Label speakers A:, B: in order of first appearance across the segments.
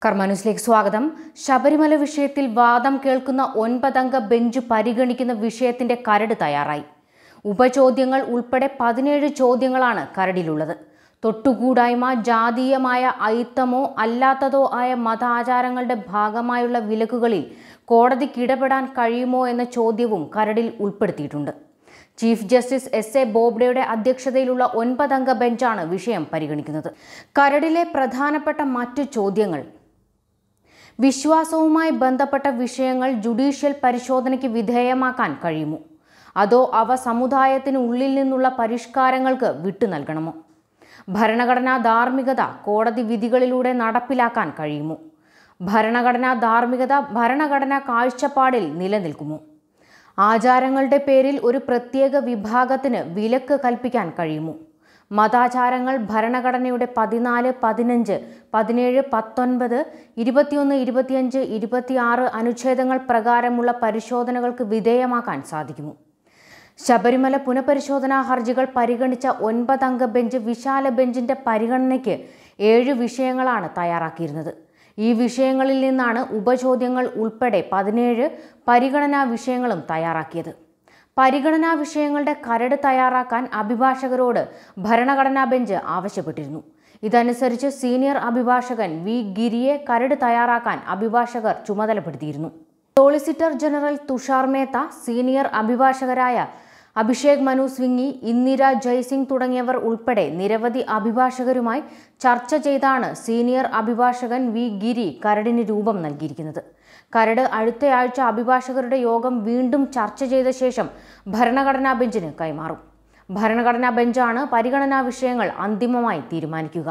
A: കർമാന്യൂസിലേക്ക് സ്വാഗതം ശബരിമല വിഷയത്തിൽ വാദം കേൾക്കുന്ന ഒൻപതംഗ ബെഞ്ച് പരിഗണിക്കുന്ന വിഷയത്തിന്റെ കരട് തയ്യാറായി ഉപചോദ്യങ്ങൾ ഉൾപ്പെടെ പതിനേഴ് ചോദ്യങ്ങളാണ് കരടിലുള്ളത് തൊട്ടുകൂടായ്മ ജാതീയമായ അയിത്തമോ അല്ലാത്തതോ ആയ മതാചാരങ്ങളുടെ ഭാഗമായുള്ള വിലക്കുകളിൽ കോടതിക്ക് ഇടപെടാൻ കഴിയുമോ എന്ന ചോദ്യവും കരടിൽ ഉൾപ്പെടുത്തിയിട്ടുണ്ട് ചീഫ് ജസ്റ്റിസ് എസ് എ ബോബ്ഡെയുടെ അധ്യക്ഷതയിലുള്ള ഒൻപതംഗ ബെഞ്ചാണ് വിഷയം പരിഗണിക്കുന്നത് കരടിലെ പ്രധാനപ്പെട്ട മറ്റു ചോദ്യങ്ങൾ വിശ്വാസവുമായി ബന്ധപ്പെട്ട വിഷയങ്ങൾ ജുഡീഷ്യൽ പരിശോധനയ്ക്ക് വിധേയമാക്കാൻ കഴിയുമോ അതോ അവ സമുദായത്തിന് ഉള്ളിൽ നിന്നുള്ള പരിഷ്കാരങ്ങൾക്ക് വിട്ടു നൽകണമോ ഭരണഘടനാ ധാർമ്മികത കോടതി വിധികളിലൂടെ നടപ്പിലാക്കാൻ കഴിയുമോ ഭരണഘടനാ ധാർമ്മികത ഭരണഘടനാ കാഴ്ചപ്പാടിൽ നിലനിൽക്കുമോ ആചാരങ്ങളുടെ പേരിൽ ഒരു പ്രത്യേക വിഭാഗത്തിന് വിലക്ക് കൽപ്പിക്കാൻ കഴിയുമോ മതാചാരങ്ങൾ ഭരണഘടനയുടെ പതിനാല് പതിനഞ്ച് പതിനേഴ് പത്തൊൻപത് ഇരുപത്തിയൊന്ന് ഇരുപത്തിയഞ്ച് ഇരുപത്തിയാറ് അനുച്ഛേദങ്ങൾ പ്രകാരമുള്ള പരിശോധനകൾക്ക് വിധേയമാക്കാൻ സാധിക്കുമോ ശബരിമല പുനഃപരിശോധനാ ഹർജികൾ പരിഗണിച്ച ഒൻപതംഗ ബെഞ്ച് വിശാല ബെഞ്ചിന്റെ പരിഗണനയ്ക്ക് ഏഴ് വിഷയങ്ങളാണ് തയ്യാറാക്കിയിരുന്നത് ഈ വിഷയങ്ങളിൽ നിന്നാണ് ഉപചോദ്യങ്ങൾ ഉൾപ്പെടെ പതിനേഴ് പരിഗണനാ വിഷയങ്ങളും തയ്യാറാക്കിയത് പരിഗണനാ വിഷയങ്ങളുടെ കരട് തയ്യാറാക്കാൻ അഭിഭാഷകരോട് ഭരണഘടനാ ബെഞ്ച് ആവശ്യപ്പെട്ടിരുന്നു ഇതനുസരിച്ച് സീനിയർ അഭിഭാഷകൻ വി ഗിരിയെ കരട് തയ്യാറാക്കാൻ അഭിഭാഷകർ ചുമതലപ്പെടുത്തിയിരുന്നു solicitor general Tushar Mehta senior അഭിഭാഷകരായ അഭിഷേക് മനു സ്വിങ്ങി ഇന്ദിര ജയ്സിംഗ് തുടങ്ങിയവർ ഉൾപ്പെടെ നിരവധി അഭിഭാഷകരുമായി ചർച്ച ചെയ്താണ് സീനിയർ അഭിഭാഷകൻ വി ഗിരി കരടിന് രൂപം നൽകിയിരിക്കുന്നത് കരട് അടുത്തയാഴ്ച അഭിഭാഷകരുടെ യോഗം വീണ്ടും ചർച്ച ചെയ്ത ശേഷം ഭരണഘടനാ ബെഞ്ചിന് കൈമാറും ഭരണഘടനാ ബെഞ്ചാണ് പരിഗണനാ വിഷയങ്ങൾ അന്തിമമായി തീരുമാനിക്കുക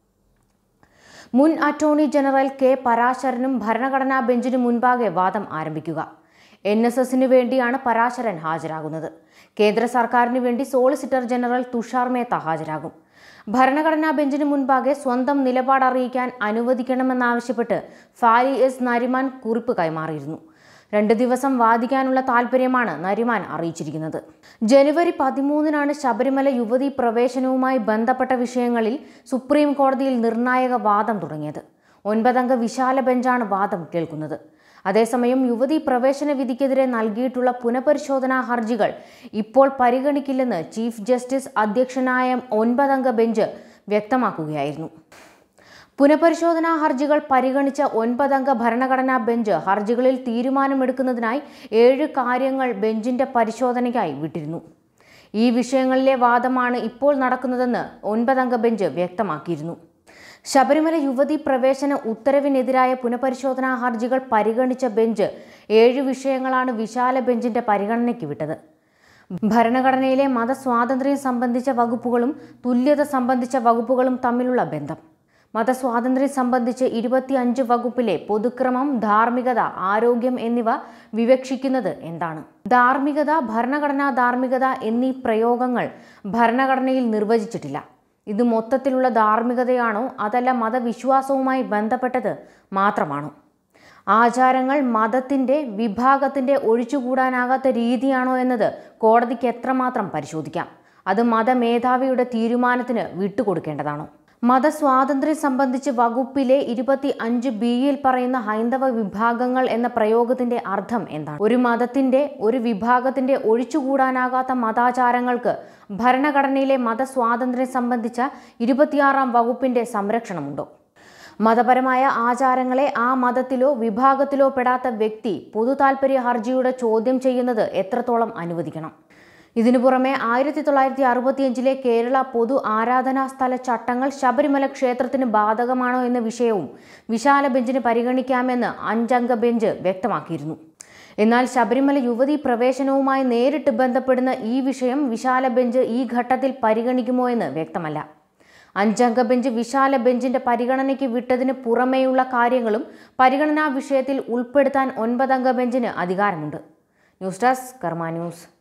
A: മുൻ അറ്റോർണി ജനറൽ കെ പരാശരനും ഭരണഘടനാ ബെഞ്ചിന് മുൻപാകെ വാദം ആരംഭിക്കുക എൻ എസ് എസിന് വേണ്ടിയാണ് പരാശരൻ ഹാജരാകുന്നത് കേന്ദ്ര സർക്കാരിന് വേണ്ടി സോളിസിറ്റർ ജനറൽ തുഷാർ മേത്ത ഹാജരാകും ഭരണഘടനാ ബെഞ്ചിന് മുൻപാകെ സ്വന്തം നിലപാട് അറിയിക്കാൻ അനുവദിക്കണമെന്നാവശ്യപ്പെട്ട് ഫാലി എസ് നരിമാൻ കുറിപ്പ് കൈമാറിയിരുന്നു രണ്ട് ദിവസം വാദിക്കാനുള്ള താൽപ്പര്യമാണ് നരിമാൻ അറിയിച്ചിരിക്കുന്നത് ജനുവരി പതിമൂന്നിനാണ് ശബരിമല യുവതീ പ്രവേശനവുമായി ബന്ധപ്പെട്ട വിഷയങ്ങളിൽ സുപ്രീം കോടതിയിൽ നിർണായക വാദം തുടങ്ങിയത് ഒൻപതംഗ വിശാല ബെഞ്ചാണ് വാദം കേൾക്കുന്നത് അതേസമയം യുവതീ പ്രവേശന വിധിക്കെതിരെ നൽകിയിട്ടുള്ള പുനഃപരിശോധനാ ഹർജികൾ ഇപ്പോൾ പരിഗണിക്കില്ലെന്ന് ചീഫ് ജസ്റ്റിസ് അധ്യക്ഷനായ ഒൻപതംഗ ബെഞ്ച് വ്യക്തമാക്കുകയായിരുന്നു പുനഃപരിശോധനാ ഹർജികൾ പരിഗണിച്ച ഒൻപതംഗ ഭരണഘടനാ ബെഞ്ച് ഹർജികളിൽ തീരുമാനമെടുക്കുന്നതിനായി ഏഴ് കാര്യങ്ങൾ ബെഞ്ചിന്റെ പരിശോധനയ്ക്കായി വിട്ടിരുന്നു ഈ വിഷയങ്ങളിലെ വാദമാണ് ഇപ്പോൾ നടക്കുന്നതെന്ന് ഒൻപതംഗ ബെഞ്ച് വ്യക്തമാക്കിയിരുന്നു ശബരിമല യുവതീ പ്രവേശന ഉത്തരവിനെതിരായ പുനഃപരിശോധനാ ഹർജികൾ പരിഗണിച്ച ബെഞ്ച് ഏഴ് വിഷയങ്ങളാണ് വിശാല ബെഞ്ചിന്റെ പരിഗണനയ്ക്ക് വിട്ടത് ഭരണഘടനയിലെ മതസ്വാതന്ത്ര്യം സംബന്ധിച്ച വകുപ്പുകളും തുല്യത സംബന്ധിച്ച വകുപ്പുകളും തമ്മിലുള്ള ബന്ധം മതസ്വാതന്ത്ര്യം സംബന്ധിച്ച് ഇരുപത്തിയഞ്ച് വകുപ്പിലെ പൊതുക്രമം ധാർമ്മികത ആരോഗ്യം എന്നിവ വിവക്ഷിക്കുന്നത് എന്താണ് ധാർമ്മികത ഭരണഘടനാ ധാർമ്മികത എന്നീ പ്രയോഗങ്ങൾ ഭരണഘടനയിൽ നിർവചിച്ചിട്ടില്ല ഇത് മൊത്തത്തിലുള്ള ധാർമ്മികതയാണോ അതല്ല മതവിശ്വാസവുമായി ബന്ധപ്പെട്ടത് മാത്രമാണോ ആചാരങ്ങൾ മതത്തിന്റെ വിഭാഗത്തിന്റെ ഒഴിച്ചുകൂടാനാകാത്ത രീതിയാണോ എന്നത് കോടതിക്ക് എത്രമാത്രം പരിശോധിക്കാം അത് മതമേധാവിയുടെ തീരുമാനത്തിന് വിട്ടുകൊടുക്കേണ്ടതാണോ മതസ്വാതന്ത്ര്യം സംബന്ധിച്ച് വകുപ്പിലെ ഇരുപത്തി അഞ്ച് ബിയിൽ പറയുന്ന ഹൈന്ദവ വിഭാഗങ്ങൾ എന്ന പ്രയോഗത്തിന്റെ അർത്ഥം എന്താണ് ഒരു മതത്തിന്റെ ഒരു വിഭാഗത്തിന്റെ ഒഴിച്ചുകൂടാനാകാത്ത മതാചാരങ്ങൾക്ക് ഭരണഘടനയിലെ മതസ്വാതന്ത്ര്യം സംബന്ധിച്ച ഇരുപത്തിയാറാം വകുപ്പിന്റെ സംരക്ഷണമുണ്ടോ മതപരമായ ആചാരങ്ങളെ ആ മതത്തിലോ വിഭാഗത്തിലോ പെടാത്ത വ്യക്തി പൊതു താൽപര്യ ഹർജിയുടെ ചോദ്യം ചെയ്യുന്നത് എത്രത്തോളം അനുവദിക്കണം ഇതിനു പുറമെ ആയിരത്തി തൊള്ളായിരത്തി അറുപത്തിയഞ്ചിലെ കേരള പൊതു ആരാധനാ സ്ഥല ചട്ടങ്ങൾ ശബരിമല ക്ഷേത്രത്തിന് ബാധകമാണോ എന്ന വിഷയവും വിശാല ബെഞ്ചിന് പരിഗണിക്കാമെന്ന് അഞ്ചംഗ ബെഞ്ച് വ്യക്തമാക്കിയിരുന്നു എന്നാൽ ശബരിമല യുവതീ പ്രവേശനവുമായി നേരിട്ട് ബന്ധപ്പെടുന്ന ഈ വിഷയം വിശാല ബെഞ്ച് ഈ ഘട്ടത്തിൽ പരിഗണിക്കുമോ എന്ന് വ്യക്തമല്ല അഞ്ചംഗ ബെഞ്ച് വിശാല ബെഞ്ചിന്റെ പരിഗണനയ്ക്ക് വിട്ടതിന് പുറമേയുള്ള കാര്യങ്ങളും പരിഗണനാ വിഷയത്തിൽ ഉൾപ്പെടുത്താൻ ഒൻപതംഗ ബെഞ്ചിന് അധികാരമുണ്ട് ന്യൂസ് ഡെസ്ക് കർമ്മ ന്യൂസ്